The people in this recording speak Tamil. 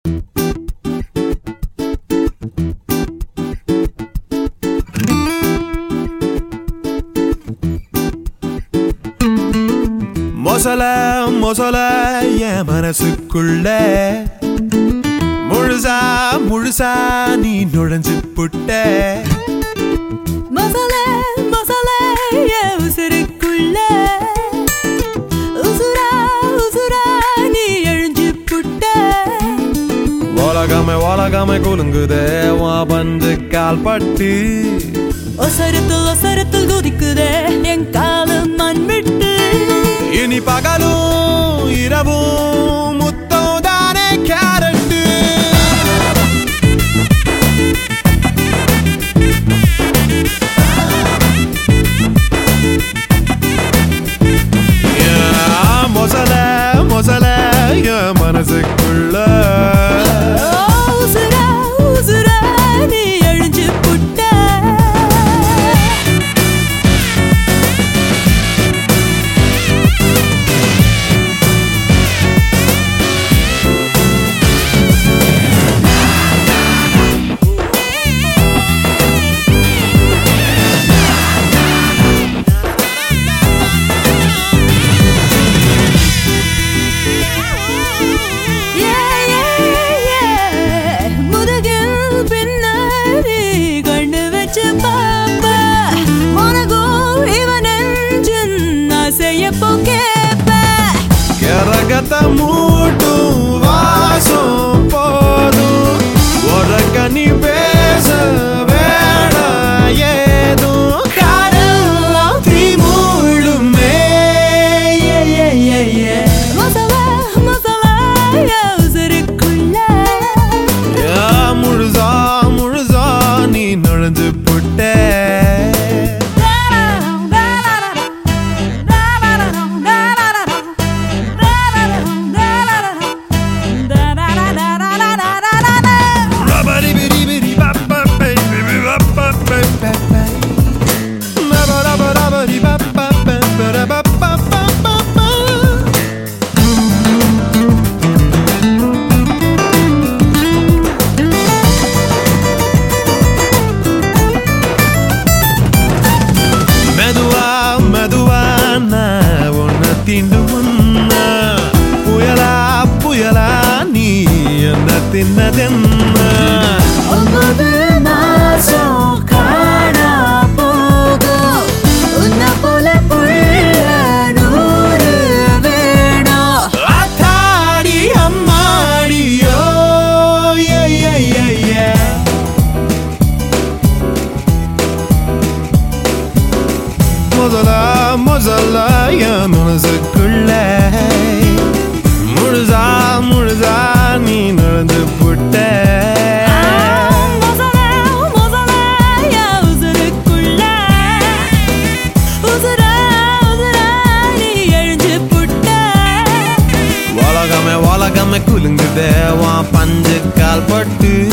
மொசல மொசல என் மனசுக்குள்ள முழுசா முழுசா நீ நுழைஞ்சு புட்ட மசாலா மசாலா என் உசுருக்குள்ள உசுரா உசுரா நீ எழுஞ்சு புட்ட உலகமே உலகமே குலுங்குதே வா பந்து கால் பட்டு ஒசரத்தில் ஒசரத்தில் குதிக்குதே என் காலம் மண் விட்டு இனி பகலும் இரவும் முத்தம் தானே கேரட்டு Yeah, மொசல மொசல என் மனசுக்குள்ள ஓ, உசுரா உசுரா நீ எழுஞ்சு புட்ட Yeah, yeah, yeah. முதுகில் பின்னாடி கண்ணு வச்சு பாப்ப. உனக்கும் இவன் நெஞ்சின் ஆசையப்போ கேப்ப. கரகத்தை மூட்டும் வாசம் போதும் உறக்க நீ பேச வேணாம் ஏதும் காரெல்லாம் தீ மூழுமே Yeah, yeah, yeah, yeah. Masala, masala, என் உசுருக்குள்ள. யா, முழுசா முழுசா நீ நுழைஞ்சு புட்ட மெதுவா மெதுவா நான் உன்னை தீண்டு முன்னா புயலா புயலா நீ என்ன தின்னதென்ன ஒன்பது மாசம் காணா போகும். உன்னை போல புள்ள நூறு வேணும். ஆத்தாடி அம்மாடியோ ஏ ஏ ஏ ஏ முதல்ல முதல்ல என் மனசுக்குள்ள முழுசா முழுசா நீ நடந்து புட்ட மசாலா, மசாலா, என் உசுருக்குள்ள. உசுரா, உசுரா, நீ எழுஞ்சு புட்ட. உலகமே உலகமே குலுங்குதே வா பஞ்சு கால் பட்டு